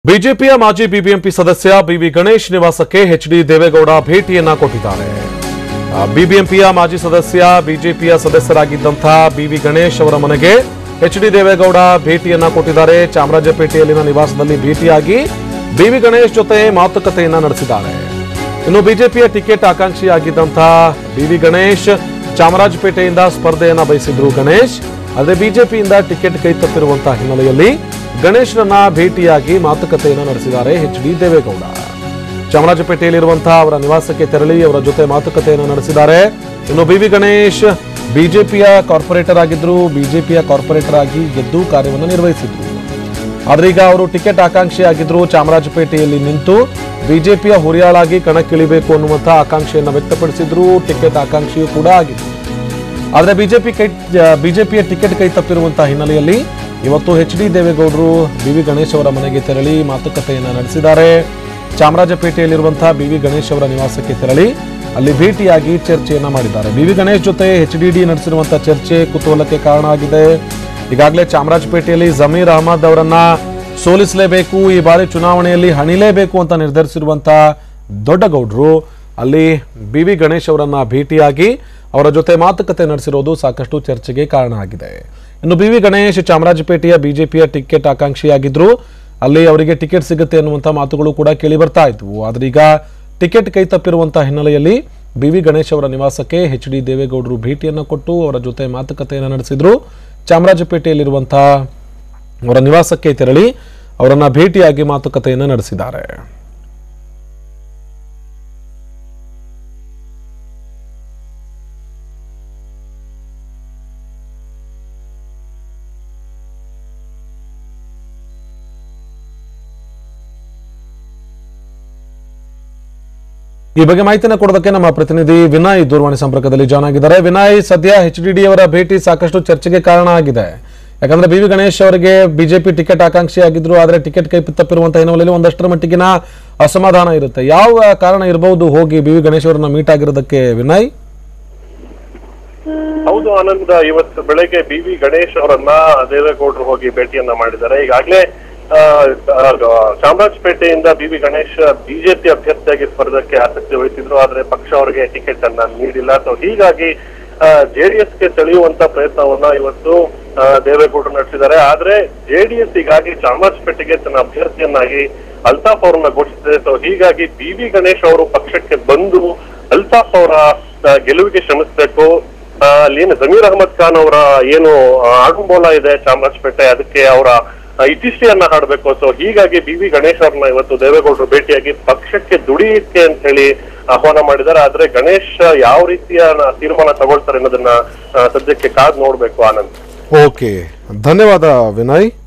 ಬಿಜೆಪಿಯ ಮಾಜಿ ಬಿಬಿಎಂಪಿ ಸದಸ್ಯ ಬಿವಿ ಗಣೇಶ್ ನಿವಾಸಕ್ಕೆ ಎಚ್ ಡಿ ದೇವೇಗೌಡ ಭೇಟಿಯನ್ನ ಕೊಟ್ಟಿದ್ದಾರೆ ಆ, ಬಿಬಿಎಂಪಿಯ ಮಾಜಿ ಸದಸ್ಯ ಬಿಜೆಪಿಯ ಸದಸ್ಯರಾಗಿದ್ದಂತಹ ಬಿವಿ ಗಣೇಶ್ ಅವರ ಮನೆಗೆ ಎಚ್ ಡಿ ದೇವೇಗೌಡ ಭೇಟಿಯನ್ನ ಕೊಟ್ಟಿದ್ದಾರೆ ಚಾಮರಾಜಪೇಟೆಯಲ್ಲಿನ ನಿವಾಸದಲ್ಲಿ ಭೇಟಿಯಾಗಿ ಬಿವಿ ಗಣೇಶ್ ಜೊತೆ ಮಾತುಕತೆಯನ್ನ ನಡೆಸಿದ್ದಾರೆ ಇನ್ನು ಬಿಜೆಪಿಯ ಟಿಕೆಟ್ ಆಕಾಂಕ್ಷಿಯಾಗಿದ್ದಂತಹ ಬಿವಿ ಗಣೇಶ್ ಚಾಮರಾಜಪೇಟೆಯಿಂದ ಸ್ಪರ್ಧೆಯನ್ನ ಬಯಸಿದ್ರು ಗಣೇಶ್ ಆದರೆ ಬಿಜೆಪಿಯಿಂದ ಟಿಕೆಟ್ ಕೈ ತಪ್ಪಿರುವಂತಹ ಹಿನ್ನೆಲೆಯಲ್ಲಿ ಗಣೇಶ್ರನ್ನ ಭೇಟಿಯಾಗಿ ಮಾತುಕತೆಯನ್ನು ನಡೆಸಿದ್ದಾರೆ ಎಚ್ ಡಿ ದೇವೇಗೌಡ ಚಾಮರಾಜಪೇಟೆಯಲ್ಲಿರುವಂತಹ ಅವರ ನಿವಾಸಕ್ಕೆ ತೆರಳಿ ಅವರ ಜೊತೆ ಮಾತುಕತೆಯನ್ನು ನಡೆಸಿದ್ದಾರೆ ಇನ್ನು ಬಿವಿ ಗಣೇಶ್ ಬಿಜೆಪಿಯ ಕಾರ್ಪೊರೇಟರ್ ಆಗಿದ್ರು ಬಿಜೆಪಿಯ ಕಾರ್ಪೊರೇಟರ್ ಆಗಿ ಗೆದ್ದು ಕಾರ್ಯವನ್ನು ನಿರ್ವಹಿಸಿದ್ರು ಆದ್ರೆ ಈಗ ಅವರು ಟಿಕೆಟ್ ಆಕಾಂಕ್ಷಿ ಆಗಿದ್ರು ಚಾಮರಾಜಪೇಟೆಯಲ್ಲಿ ನಿಂತು ಬಿಜೆಪಿಯ ಹುರಿಯಾಳಾಗಿ ಕಣಕ್ಕಿಳಿಬೇಕು ಅನ್ನುವಂಥ ಆಕಾಂಕ್ಷೆಯನ್ನು ವ್ಯಕ್ತಪಡಿಸಿದ್ರು ಟಿಕೆಟ್ ಆಕಾಂಕ್ಷಿಯೂ ಕೂಡ ಆಗಿದ್ರು ಆದರೆ ಬಿಜೆಪಿ ಕೈ ಬಿಜೆಪಿಯ ಟಿಕೆಟ್ ಕೈ ತಪ್ಪಿರುವಂತಹ ಹಿನ್ನೆಲೆಯಲ್ಲಿ ಇವತ್ತು ಎಚ್ ಡಿ ದೇವೇಗೌಡರು ಬಿ ವಿ ಗಣೇಶ್ ಅವರ ಮನೆಗೆ ತೆರಳಿ ಮಾತುಕತೆಯನ್ನು ನಡೆಸಿದ್ದಾರೆ ಚಾಮರಾಜಪೇಟೆಯಲ್ಲಿರುವಂತಹ ಬಿ ವಿ ಗಣೇಶ್ ಅವರ ನಿವಾಸಕ್ಕೆ ತೆರಳಿ ಅಲ್ಲಿ ಭೇಟಿಯಾಗಿ ಚರ್ಚೆಯನ್ನ ಮಾಡಿದ್ದಾರೆ ಬಿ ವಿ ಗಣೇಶ್ ಜೊತೆ ಎಚ್ ಡಿ ಡಿ ನಡೆಸಿರುವಂತಹ ಚರ್ಚೆ ಕುತೂಹಲಕ್ಕೆ ಕಾರಣ ಆಗಿದೆ ಈಗಾಗಲೇ ಚಾಮರಾಜಪೇಟೆಯಲ್ಲಿ ಜಮೀರ್ ಅಹಮದ್ ಅವರನ್ನ ಸೋಲಿಸಲೇಬೇಕು ಈ ಬಾರಿ ಚುನಾವಣೆಯಲ್ಲಿ ಹಣಿಲೇಬೇಕು ಅಂತ ನಿರ್ಧರಿಸಿರುವಂತಹ ದೊಡ್ಡಗೌಡರು ಅಲ್ಲಿ ಬಿ ವಿ ಗಣೇಶ್ ಅವರನ್ನ ಭೇಟಿಯಾಗಿ ಅವರ ಜೊತೆ ಮಾತುಕತೆ ನಡೆಸಿರೋದು ಸಾಕಷ್ಟು ಚರ್ಚೆಗೆ ಕಾರಣ ಆಗಿದೆ ಇನ್ನು ಬಿ ವಿ ಗಣೇಶ್ ಚಾಮರಾಜಪೇಟೆಯ ಬಿಜೆಪಿಯ ಟಿಕೆಟ್ ಆಕಾಂಕ್ಷಿಯಾಗಿದ್ರು ಅಲ್ಲಿ ಅವರಿಗೆ ಟಿಕೆಟ್ ಸಿಗುತ್ತೆ ಅನ್ನುವಂಥ ಮಾತುಗಳು ಕೂಡ ಕೇಳಿ ಬರ್ತಾ ಇದ್ವು ಆದ್ರೆ ಈಗ ಟಿಕೆಟ್ ಕೈ ತಪ್ಪಿರುವಂತಹ ಹಿನ್ನೆಲೆಯಲ್ಲಿ ಬಿ ವಿ ಗಣೇಶ್ ಅವರ ನಿವಾಸಕ್ಕೆ ಎಚ್ ಡಿ ದೇವೇಗೌಡರು ಭೇಟಿಯನ್ನು ಕೊಟ್ಟು ಅವರ ಜೊತೆ ಮಾತುಕತೆಯನ್ನು ನಡೆಸಿದ್ರು ಚಾಮರಾಜಪೇಟೆಯಲ್ಲಿರುವಂತಹ ಅವರ ನಿವಾಸಕ್ಕೆ ತೆರಳಿ ಅವರನ್ನ ಭೇಟಿಯಾಗಿ ಮಾತುಕತೆಯನ್ನು ನಡೆಸಿದ್ದಾರೆ ಈ ಬಗ್ಗೆ ಮಾಹಿತಿಯನ್ನು ಕೊಡೋದಕ್ಕೆ ನಮ್ಮ ಪ್ರತಿನಿಧಿ ವಿನಯ್ ದೂರವಾಣಿ ಸಂಪರ್ಕದಲ್ಲಿ ಜಾಯ್ನ್ ಆಗಿದ್ದಾರೆ ವಿನಯ್ ಸದ್ಯ ಎಚ್ ಡಿ ಡಿ ಅವರ ಭೇಟಿ ಸಾಕಷ್ಟು ಚರ್ಚೆಗೆ ಕಾರಣ ಆಗಿದೆ ಯಾಕಂದ್ರೆ ಬಿ ವಿ ಗಣೇಶ್ ಅವರಿಗೆ ಬಿಜೆಪಿ ಟಿಕೆಟ್ ಆಕಾಂಕ್ಷಿ ಆಗಿದ್ರು ಆದ್ರೆ ಟಿಕೆಟ್ ಕೈ ತಪ್ಪಿರುವಂತಹ ಹಿನ್ನೆಲೆಯಲ್ಲಿ ಒಂದಷ್ಟರ ಮಟ್ಟಿಗಿನ ಅಸಮಾಧಾನ ಇರುತ್ತೆ ಯಾವ ಕಾರಣ ಇರಬಹುದು ಹೋಗಿ ಬಿ ವಿ ಗಣೇಶ್ ಅವರನ್ನ ಮೀಟ್ ಆಗಿರೋದಕ್ಕೆ ವಿನಯ್ ಹೌದು ಆನಂದ್ ಇವತ್ತು ಬೆಳಗ್ಗೆ ಬಿ ವಿ ಗಣೇಶ್ ಅವರನ್ನ ದೇವೇಗೌಡರು ಹೋಗಿ ಭೇಟಿಯನ್ನ ಮಾಡಿದ್ದಾರೆ ಈಗಾಗಲೇ ಆ, ಆ, ಚಾಮರಾಜಪೇಟೆಯಿಂದ ಬಿ ವಿ ಗಣೇಶ್ ಬಿಜೆಪಿ ಅಭ್ಯರ್ಥಿಯಾಗಿ ಸ್ಪರ್ಧಕ್ಕೆ ಆಸಕ್ತಿ ವಹಿಸಿದ್ರು ಆದ್ರೆ ಪಕ್ಷ ಅವರಿಗೆ ಟಿಕೆಟ್ ಅನ್ನ ನೀಡಿಲ್ಲ ಸೊ ಹೀಗಾಗಿ ಜೆಡಿಎಸ್ ಗೆ ಸೆಳೆಯುವಂತ ಪ್ರಯತ್ನವನ್ನ ಇವತ್ತು ಆ, ದೇವೇಗೌಡರು ನಡೆಸಿದ್ದಾರೆ ಆದ್ರೆ ಜೆಡಿಎಸ್ ಹೀಗಾಗಿ ಚಾಮರಾಜಪೇಟೆಗೆ ತನ್ನ ಅಭ್ಯರ್ಥಿಯನ್ನಾಗಿ ಅಲ್ತಾಫ್ ಅವರನ್ನ ಘೋಷಿಸಿದೆ ಸೊ ಹೀಗಾಗಿ ಬಿ ವಿ ಗಣೇಶ್ ಅವರು ಪಕ್ಷಕ್ಕೆ ಬಂದು ಅಲ್ತಾಫ್ ಅವರ ಆ, ಗೆಲುವಿಗೆ ಶ್ರಮಿಸಬೇಕು ಆ, ಅಲ್ಲಿ ಏನು ಜಮೀರ್ ಅಹಮದ್ ಖಾನ್ ಅವರ ಏನು ಆ, ಆಗುಂಬೋಲ ಇದೆ ಚಾಮರಾಜಪೇಟೆ ಅದಕ್ಕೆ ಅವರ ಆ, ಇತಿಶ್ರೀಯನ್ನ ಹಾಡಬೇಕು ಸೊ ಹೀಗಾಗಿ ಬಿ ವಿ ಗಣೇಶ್ ಅವ್ರನ್ನ ಇವತ್ತು ದೇವೇಗೌಡರು ಭೇಟಿಯಾಗಿ ಪಕ್ಷಕ್ಕೆ ದುಡಿಯುತ್ತೆ ಅಂತ ಹೇಳಿ ಆಹ್ವಾನ ಮಾಡಿದ್ದಾರೆ ಆದ್ರೆ ಗಣೇಶ್ ಯಾವ ರೀತಿಯ ನ- ತೀರ್ಮಾನ ತಗೊಳ್ತಾರೆ ಅನ್ನೋದನ್ನ ಆ, ಸದ್ಯಕ್ಕೆ ಕಾದ್ ನೋಡ್ಬೇಕು ಆನಂದ್ ಓಕೆ ಧನ್ಯವಾದ ವಿನಯ್